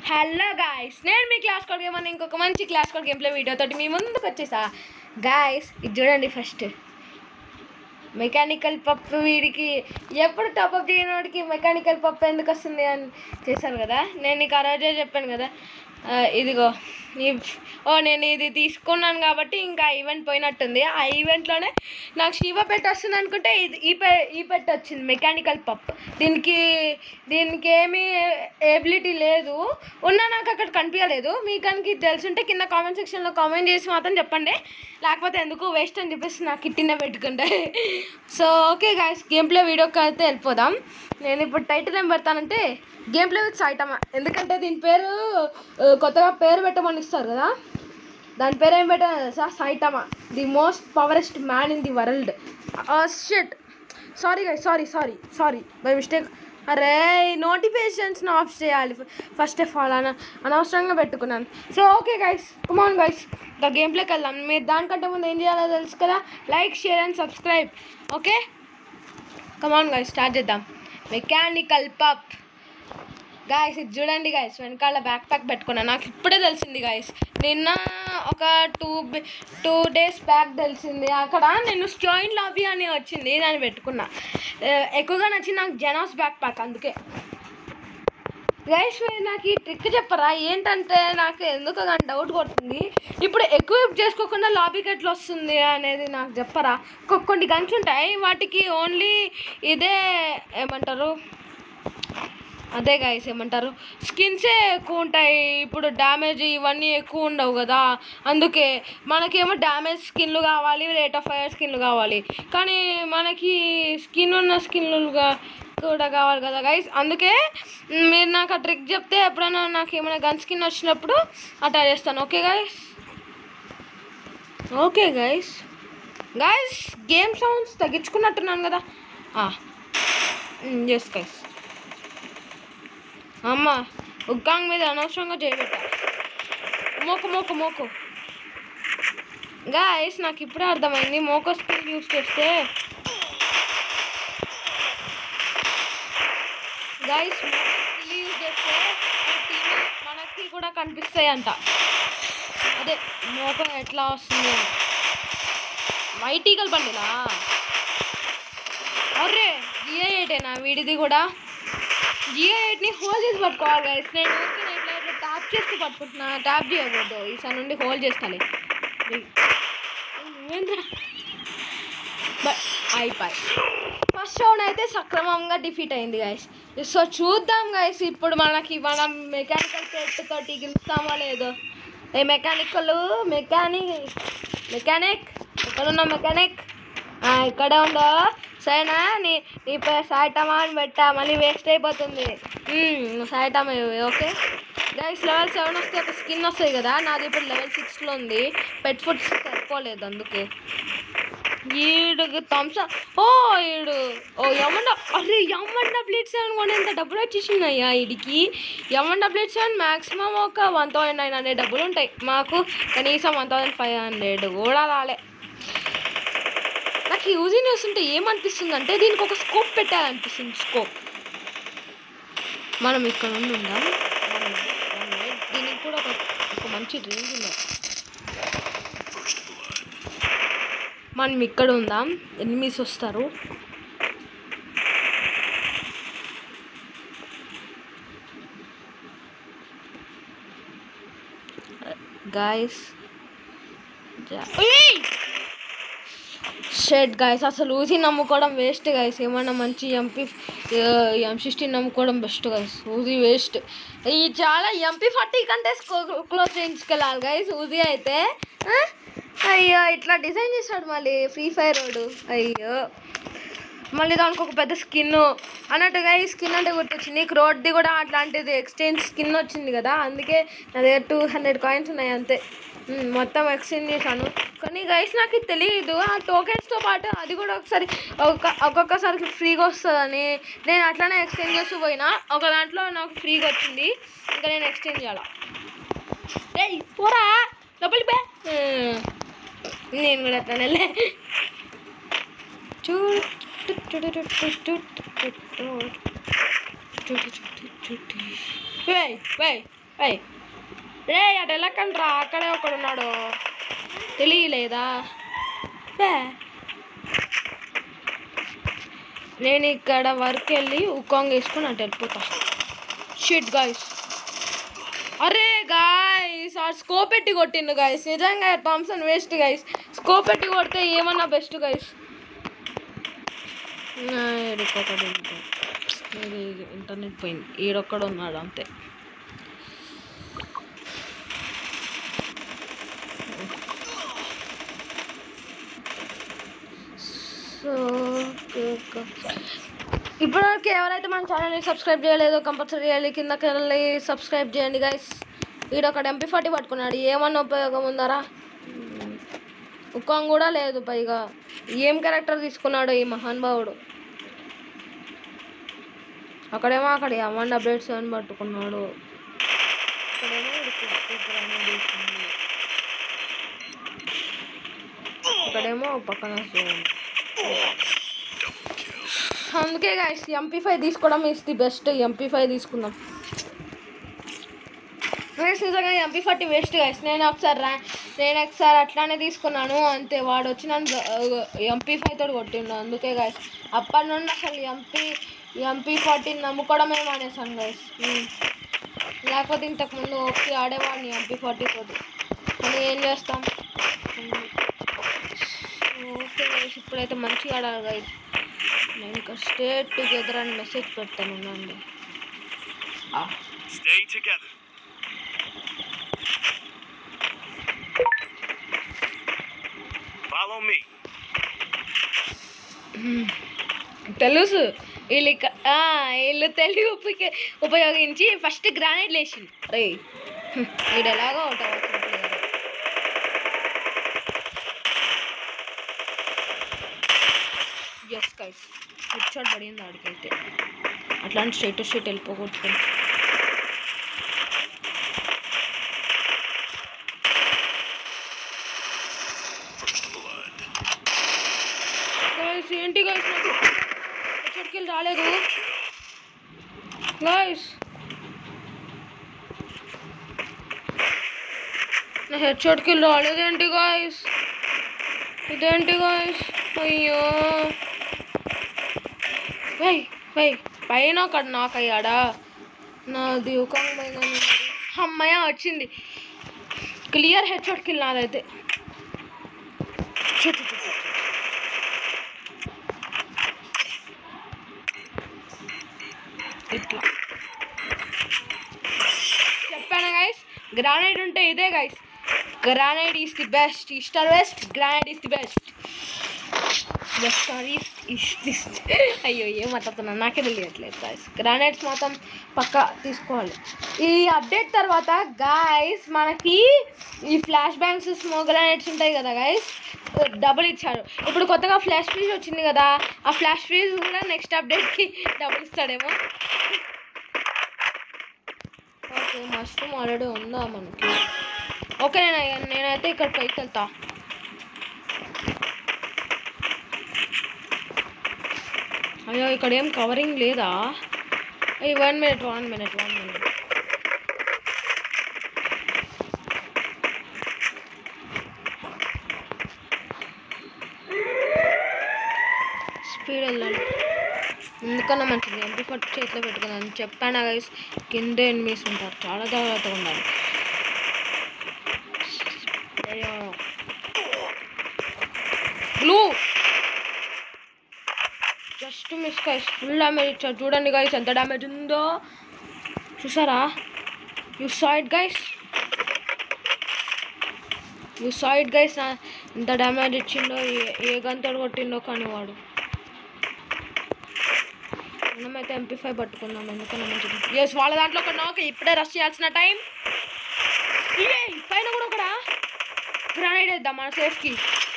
Hello guys నేను మీ class code game అని ఇంకొక మంచి class code game play video తోటి మీ ముందుకు వచ్చేసా గాయస్ ఇది చూడండి ఫస్ట్ మెకానికల్ పప్పు వీడికి ఎప్పుడు టాప్అప్ చేయనోడికి మెకానికల్ పప్పు ఎందుకు వస్తుంది అని చేశాను కదా నేను నీకు ఆ రోజే చెప్పాను కదా ఆ, ఇదిగో ఈ ఓ నేను ఇది తీసుకున్నాను కాబట్టి ఇంకా ఈవెంట్ పోయినట్టుంది ఆ ఈవెంట్లోనే నాకు శివ పెట్ వస్తుంది అనుకుంటే ఇది ఈ పె ఈ పెట్ వచ్చింది మెకానికల్ పప్ దీనికి దీనికి ఏమీ ఎబిలిటీ లేదు ఉన్నా నాకు అక్కడ కనిపించలేదు మీకు కనుక ఇది తెలుసుంటే కింద కామెంట్ సెక్షన్లో కామెంట్ చేసి మాత్రం చెప్పండి లేకపోతే ఎందుకు వేస్ట్ అని చెప్పేసి నాకు ఇట్టినే పెట్టుకుంటే so okay guys game play వీడియోకి అయితే వెళ్ళిపోదాం నేను ఇప్పుడు టైటిల్ ఏం పెడతానంటే గేమ్ ప్లే విత్ సైటమా ఎందుకంటే దీని పేరు ఆ, కొత్తగా పేరు పెట్టమని ఇస్తారు కదా దాని పేరు ఏం పెట్టాను తెలుసా Saitama the most powerest man in the world shit sorry guy sorry sorry sorry by mistake అరే నోటిఫికేషన్స్ని ఆఫ్ చేయాలి ఫస్ట్ ఆఫ్ ఆల్ అన అనవసరంగా పెట్టుకున్నాను so okay guys come on guys the game ప్లేకి వెళ్దాం మీరు దానికంటే ముందు ఏం చేయాలో తెలుసు కదా like share and subscribe okay come on guys start చేద్దాం మెకానికల్ పప్ గాయస్ ఇది చూడండి గాయస్ వెనకాల బ్యాక్ ప్యాక్ పెట్టుకున్నా నాకు ఇప్పుడే తెలిసింది గాయస్ నిన్న ఒక టూ టూ డేస్ బ్యాక్ తెలిసింది అక్కడ నేను జాయిన్ లాబీ అని వచ్చింది దాన్ని పెట్టుకున్నా ఆ, ఎక్కువగా నచ్చింది నాకు జెనాస్ బ్యాక్ ప్యాక్ అందుకే గైస్ మీరు నాకు ఈ ట్రిక్ చెప్పరా ఏంటంటే నాకు ఎందుకు కానీ డౌట్ కొడుతుంది ఇప్పుడు ఎక్కువ చేసుకోకుండా లాబీకి ఎట్లా వస్తుంది అనేది నాకు చెప్పరా కొ- కొన్ని గన్స్ ఉంటాయి వాటికి ఓన్లీ ఇదే ఏమంటారు అదే గైస్ ఏమంటారు స్కిన్సే ఎక్కువ ఉంటాయి ఇప్పుడు డ్యామేజ్ ఇవన్నీ ఎక్కువ ఉండవు కదా అందుకే మనకేమో డ్యామేజ్ స్కిన్లు కావాలి రేట్ ఆఫ్ ఫైర్ స్కిన్లు కావాలి కానీ మనకి స్కిన్ ఉన్న స్కిన్లుగా కూడా కావాలి కదా గైస్ అందుకే మ్, మీరు నాకు ఆ ట్రిక్ చెప్తే ఎప్పుడైనా నాకు ఏమైనా గన్ స్కిన్ వచ్చినప్పుడు అట్లా చేస్తాను okay guys okay guys guys game sounds తగ్గించుకున్నట్టున్నాను కదా ఎస్ గైస్ అమ్మ ఉగ్గాంగ్ మీద అనవసరంగా చేయబెట్టా మోకు మోకు మోకు గాయస్ నాకు ఇప్పుడే అర్థమైంది మోకో స్కిల్ యూస్ చేస్తే గాయస్ స్కిల్ యూస్ చేస్తే మన టీవీ మనకి కూడా కనిపిస్తాయి అంట అదే మోకో ఎట్లా వస్తుంది అని వైట్ ఈగల్ బండిలా అర్రే జియో ఎయిటేనా వీడిది కూడా జియో ఎయిట్ని హోల్డ్ చేసి పట్టుకోవాలి గైస్ నేను ఊరికే ఇట్లా ఇట్లా ట్యాప్ చేస్తూ పట్టుకుంటున్నా ట్యాప్ చేయకూడదు ఈసారి నుండి హోల్డ్ చేస్తాను బట్ అయిపోయి ఫస్ట్ రౌండ్ అయితే సక్రమంగా డిఫీట్ అయింది గైస్ సో చూద్దాం గైస్ ఇప్పుడు మనకి మనం మెకానికల్ సెట్ తోటి గెలుస్తామో లేదో ఏ మెకానికల్ మెకానిక్ మెకానిక్ ఎక్కడున్నా మెకానిక్ ఆ, ఇక్కడే ఉందో సరేనా నీ నీ పేరు సాయిటమా అని పెట్టా మళ్ళీ వేస్ట్ అయిపోతుంది మ్మ్, సాయిటమా ఇవి, ఓకే గైస్ లెవెల్ సెవెన్ వస్తే ఒక స్కిన్ వస్తుంది కదా నాది ఇప్పుడు లెవెల్ సిక్స్లో ఉంది పెట్ ఫుడ్స్ సరిపోలేదు అందుకే ఈడు థమ్స్ ఓ ఈడు ఓ యమండ అరే యమండ బ్లీడ్ సెవెన్ కొని ఎంత డబ్బులు వచ్చేసినాయ్యా వీడికి యమండ బ్లీడ్ సెవెన్ మ్యాక్సిమం ఒక వన్ థౌసండ్ నైన్ హండ్రెడ్ డబ్బులు ఉంటాయి మాకు కనీసం వన్ థౌసండ్ ఫైవ్ హండ్రెడ్ కూడా రాలే నాకు యూజీ న్యూస్ ఉంటే ఏమనిపిస్తుంది అంటే దీనికి ఒక స్కోప్ పెట్టాలనిపిస్తుంది స్కోప్ మనం ఇక్కడ నుండి ఉందాం మనం- మనం దీనికి కూడా ఒక ఒక మంచి రేంజ్ ఉంది మనం ఇక్కడ ఉందాం ఎనిమిస్ వస్తారు గాయస్ షెడ్ గాయస్ అసలు ఊసి నమ్ముకోవడం వేస్ట్ గాయస్ ఏమన్నా మంచి ఎంపీ ఎం సిక్స్టీన్ నమ్ముకోవడం బెస్ట్ గాయస్ ఊజీ వేస్ట్ ఈ చాలా ఎంపీ ఫార్టీ కంటే క్లోజ్ చేయించుకెళ్ళాలి గాయస్ ఊజీ అయితే ఆ? అయ్యో ఇట్లా డిజైన్ చేశాడు మళ్ళీ ఫ్రీ ఫైర్ రోడ్ అయ్యో మళ్ళీ దానికి ఒక పెద్ద స్కిన్ అన్నట్టుగా ఈ స్కిన్ అంటే గుర్తొచ్చింది నీకు రోడ్ది కూడా అట్లాంటిది ఎక్స్చేంజ్ స్కిన్ వచ్చింది కదా అందుకే నా దగ్గర టూ హండ్రెడ్ కాయిన్స్ ఉన్నాయి అంతే ఉమ్, మొత్తం ఎక్స్చేంజ్ చేశాను కానీ గైస్ నాకు ఇది తెలియదు ఆ టోకెన్స్తో పాటు అది కూడా ఒకసారి ఒక ఒక్కొక్కసారికి ఫ్రీగా వస్తుందని నేను అట్లానే ఎక్స్చేంజ్ చేస్తూ పోయినా ఒక దాంట్లో నాకు ఫ్రీగా వచ్చింది ఇంకా నేను ఎక్స్చేంజ్ చేయాలా ఏయ్ పోరా లోపలికి బే ఉమ్, నేను కూడా అట్లానే లే. చూ Wait, wait. ఏయ్ రే అటు వెళ్ళకండి రా అక్కడే ఒకడు ఉన్నాడు తెలియలేదా బే. నేను ఇక్కడ వర్క్ వెళ్ళి ఉకాంగ్ వేసుకొని అటు వెళ్ళిపోతా షిట్ గాయస్ అరే గాయస్ ఆ స్కోప్ పెట్టి కొట్టిండు గాయస్ నిజంగా థామ్సన్ వేస్ట్ గాయస్ స్కోప్ పెట్టి కొడితే ఏమన్నా బెస్ట్ గాయస్ ఈడొక్కడు ఇది ఇంటర్నెట్ పోయింది ఈడొక్కడు ఉన్నాడు అంతే సో ఇప్పటివరకు ఎవరైతే మన ఛానల్ని సబ్స్క్రైబ్ చేయలేదో కంపల్సరీ చేయాలి కిందకి వెళ్ళి సబ్స్క్రైబ్ చేయండి గైస్ వీడు ఒక ఎంపీ ఫార్టీ పట్టుకున్నాడు ఏమన్నా ఉపయోగం ఉందారా ఉక్కం కూడా లేదు పైగా ఏం క్యారెక్టర్ తీసుకున్నాడు ఈ మహానుభావుడు అక్కడేమో అక్కడ అమౌంట్ అప్డేట్స్ అని పట్టుకున్నాడు ఇక్కడేమో వీడు కుర్చీ గ్రానైట్ వేసింది. ఇక్కడేమో ఒక పక్కన zone. అందుకే గాయస్ ఎంపీ ఫైవ్ తీసుకోవడం is the best MP five తీసుకుందాం గైస్ నిజంగా ఎంపీ ఫార్టీ వేస్ట్ గైస్ నేను ఒకసారి రా నేను ఒకసారి అట్లానే తీసుకున్నాను అంతే వాడు వచ్చి నన్ను ఎంపీ ఫైవ్ తోటి కొట్టిండు అందుకే గైస్ అప్పటి నుండి అసలు ఎంపీ ఎంపీ ఫార్టీని నమ్ముకోవడమే మానేసాను గైస్ లేకపోతే ఇంతకుముందు ఓకే ఆడేవాడిని ఎంపీ ఫార్టీ తోటి కానీ ఏం చేస్తాం ఓకే గైస్ ఇప్పుడైతే మంచిగా ఆడాలి గైస్ నేను ఇక్కడ స్టేట్ టుగెదర్ అని మెసేజ్ పెడతాను ఉండండి ఆ. Stay together. Follow me. తెలుసు వీళ్ళు ఇక- ఆ, వీళ్ళు తెలుగు ఉపయోగ ఉపయోగించి ఫస్ట్ గ్రానైట్ లేచింది రే వీడు ఎలాగో అవుట్ అవ్వచ్చు ఎస్ గైస్ హెడ్ షాట్ పడింది ఆడికైతే అట్లాంటి స్ట్రైట్ టు స్ట్రైట్ వెళ్ళిపోగొట్టుకుని First blood. గైస్ ఏంటి గైస్ నాకు హెడ్షాట్కి రాలేదు గైస్ నా హెడ్షాట్కి రాలేదు ఏంటి గాయస్ ఇదేంటి గాయస్ అయ్యో వై వై పైన అక్కడ నాకు అయ్యాడా నాది ఒక అమ్మాయ వచ్చింది క్లియర్ హెడ్ షాట్ కిల్ నాదైతే ఛు, ఛు, ఛు, ఛు. ఇట్లా చెప్పాను గైస్ గ్రానైట్ ఉంటే ఇదే guys granite is the best east or west granite is the best west or east east అయ్యో ఏం మాట్లాడుతున్నాను నాకే తెలియట్లేదు గాయస్ గ్రానైట్స్ మాత్రం పక్కా తీసుకోవాలి ఈ అప్డేట్ తర్వాత గాయస్ మనకి ఈ ఫ్లాష్ బ్యాంక్స్ స్మో గ్రానైట్స్ ఉంటాయి కదా గాయస్ డబుల్ ఇచ్చాడు ఇప్పుడు కొత్తగా ఫ్లాష్ ఫ్రీజ్ వచ్చింది కదా ఆ ఫ్లాష్ ఫ్రీజ్ కూడా నెక్స్ట్ అప్డేట్కి డబుల్ ఇస్తాడేమో ఓకే మష్రూమ్ ఆల్రెడీ ఉందా మనకి ఓకే నేను నేనైతే ఇక్కడ పైకి వెళ్తా అయ్యో ఇక్కడ ఏం కవరింగ్ లేదా అయ్యి one minute one minute one minute speed వెళ్ళాలి ఎందుకన్నా మంచిది ఎంపీ పట్టు చేతిలో పెట్టుకున్నాను చెప్పాను గైస్ కింద ఎనిమిస్ ఉంటారు చాలా జాగ్రత్తగా ఉండాలి blue just miss guys full damage ఇచ్చారు చూడండి గైస్ ఎంత డ్యామేజ్ ఉందో చూసారా you side guys you side guys ఎంత డ్యామేజ్ ఇచ్చిండో ఏ- ఏ గంతడు కొట్టిండో కానీ వాడు మనమైతే ఎంపీ ఫైవ్ పట్టుకుందాం ఎందుకన్నా మంచిది ఎస్ వాళ్ళ దాంట్లో ఒక నాక్ ఇప్పుడే రష్ చేయాల్సిన టైం ఇవే పైన కూడా ఒకడా గ్రానైడ్ వేద్దాం మన సేఫ్కి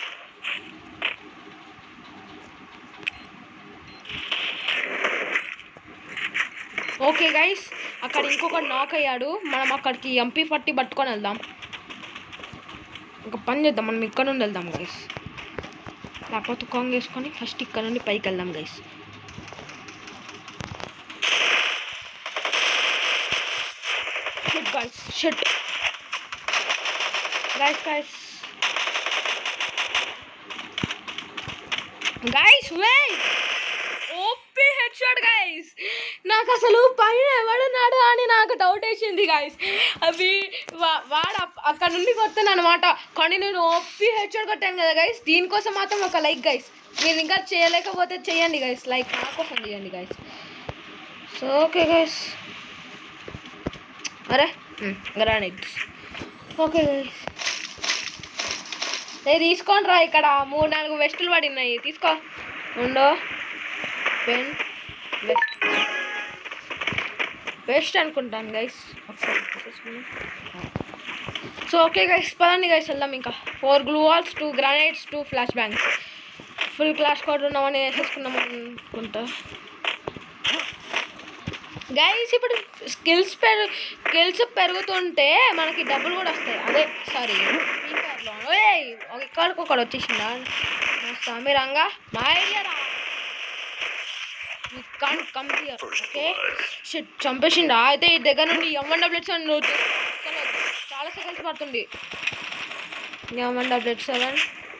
ఓకే గైస్ అక్కడ ఇంకొక నాక్ అయ్యాడు మనం అక్కడికి ఎంపీ ఫార్టీ పట్టుకొని వెళ్దాం ఒక పని చేద్దాం మనం ఇక్కడ నుండి వెళ్దాం గైస్ లేకపోతే కాంగ్ వేసుకొని ఫస్ట్ ఇక్కడ నుండి పైకి వెళ్దాం guys shit guys shit guys guys guys wait OP head shot guys నాకు అసలు పైన ఎవడున్నాడు అని నాకు డౌట్ వేసింది గైస్ అవి వా- వాడు అప్- అక్కడ నుండి కొత్తాను అనమాట కానీ నేను ఓపీ హెడ్ షాట్ కొట్టాను కదా గైస్ దీనికోసం మాత్రం ఒక లైక్ గైస్ మీరు ఇంకా చేయలేకపోతే చేయండి గైస్ లైక్ నా కోసం చేయండి గైస్ సో ఓకే గైస్ అరే గ్రానైట్స్ ఓకే గైస్ ఏ తీసుకోండి రా ఇక్కడ మూడు నాలుగు వెస్టులు పడినాయి తీసుకో ఉండో పెన్ వెస్ట్ వెస్ట్ అనుకుంటాను గైస్ ఒకసారి తీసేసుకుందాం సో ఓకే గైస్ పదండి గైస్ వెళ్దాం ఇంకా four glue walls two granites two flash bangs full class code ఉన్నామని వేసేసుకున్నాం అనుకుంటా గైస్ ఇప్పుడు స్కిల్స్ పెరు స్కిల్స్ పెరుగుతుంటే మనకి డబ్బులు కూడా వస్తాయి అదే సారీ ఇక్కడికి ఒకడు వచ్చేసిందా నా స్వామి రంగా మా ఐడియా రా కాన్ కమ్ హియర్ ఓకే షిట్ చంపేసిండా అయితే ఈ దగ్గర నుండి ఎమ్వన్ డబ్లెట్ సెవెన్ నువ్వు తీసుకెళ్ళొద్దు. చాలా సెకండ్స్ పడుతుంది ఎమ్వన్ డబ్లెట్ సెవెన్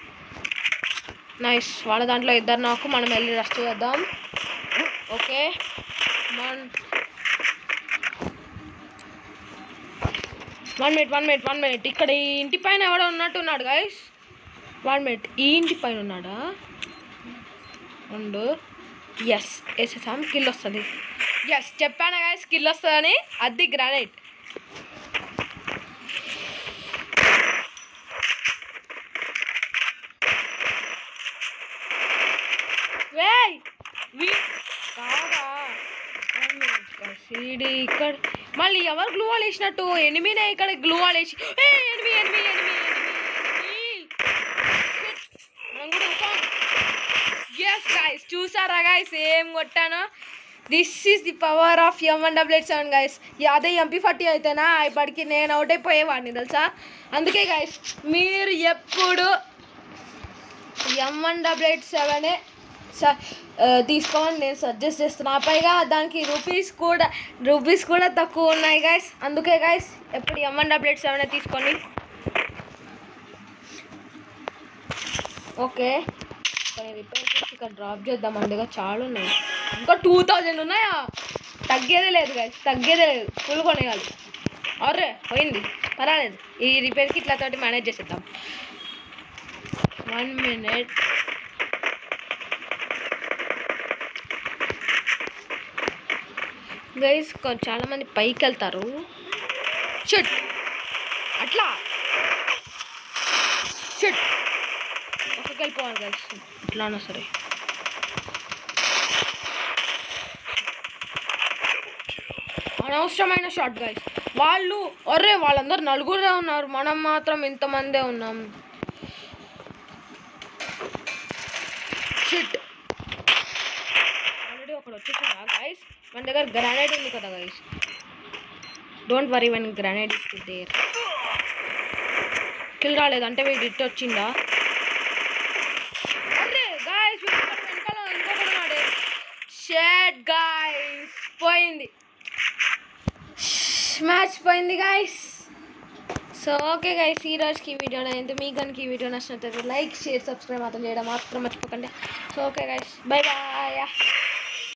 నైస్ వాళ్ళ దాంట్లో ఇద్దరు నాకు మనం వెళ్ళి రెస్ట్ చేద్దాం okay one one minute one minute one minute ఇక్కడ ఈ ఇంటి పైన ఎవడో ఉన్నట్టున్నాడు గైస్ వన్ మినిట్ ఈ ఇంటి పైన ఉన్నాడా ఉండు ఎస్ వేసేసాం కిల్ వస్తుంది ఎస్ చెప్పాను గైస్ కిల్ వస్తుందని అది గ్రానైట్ వేయ్ వీ కాదా One minute guys. ఇది ఇక్కడ మళ్ళీ ఎవరు గ్లూ వాల్ వేసినట్టు ఎనిమినే ఇక్కడ గ్లూ వాల్ వేసి ఏ ఎనిమి ఎనిమి ఎనిమి మనం కూడా ఎస్ గైస్ చూసారా గైస్ ఏం కొట్టాను this is the power of M one W eight seven guys అదే ఎంపీ ఫార్టీ అయితేనా ఇప్పటికి నేను అవుట్ అయిపోయేవాడిని తెలుసా అందుకే గైస్ మీరు ఎప్పుడు ఎం వన్ డబుల్ ఎయిట్ సెవెనే తీసుకోమని నేను సజెస్ట్ చేస్తున్నా పైగా దానికి రూపీస్ కూడా రూపీస్ కూడా తక్కువ ఉన్నాయి గైస్ అందుకే గైస్ ఎప్పుడు ఎం వన్ డబుల్ ఎయిట్ సెవెనే తీసుకోండి ఓకే కొన్ని రిపేర్ చేసి ఇక్కడ డ్రాప్ చేద్దామండి ఇక చాలా ఉన్నాయి ఇంకా టూ థౌజండ్ ఉన్నాయా తగ్గేదే లేదు గైస్ తగ్గేదే లేదు ఫుల్ కొనేయాలి అర్రే పోయింది పర్వాలేదు ఈ రిపేర్కి ఇట్లా తోటి మేనేజ్ చేసేద్దాం వన్ మినిట్ గైస్ చాలా మంది పైకి వెళ్తారు షట్ అట్లా షట్ పక్కకి వెళ్ళిపోవాలి గైస్ ఇట్లా అన్నా సరే అనవసరమైన షార్ట్ గైస్ వాళ్ళు అరే వాళ్ళందరూ నలుగురే ఉన్నారు మనం మాత్రం ఇంతమందే ఉన్నాం షిట్ ఆల్రెడీ ఒకడు వచ్చేసిందా గైస్ మన దగ్గర గ్రానైడ్ ఉంది కదా guys don't worry one grenade is there kill రాలేదు అంటే వీడు ఇటు వచ్చిందా అరే గాయస్ వెనకాల ఇంకొకడు ఉన్నాడే షేట్ గాయస్ పోయింది మ్యాచ్ పోయింది గాయస్ సో ఓకే గైస్ ఈ రోజుకి ఈ వీడియో అయితే మీకు కనుక ఈ వీడియో నచ్చినట్లయితే లైక్ షేర్ సబ్స్క్రైబ్ మాత్రం చేయడం మాత్రం మర్చిపోకండి so okay guys bye bye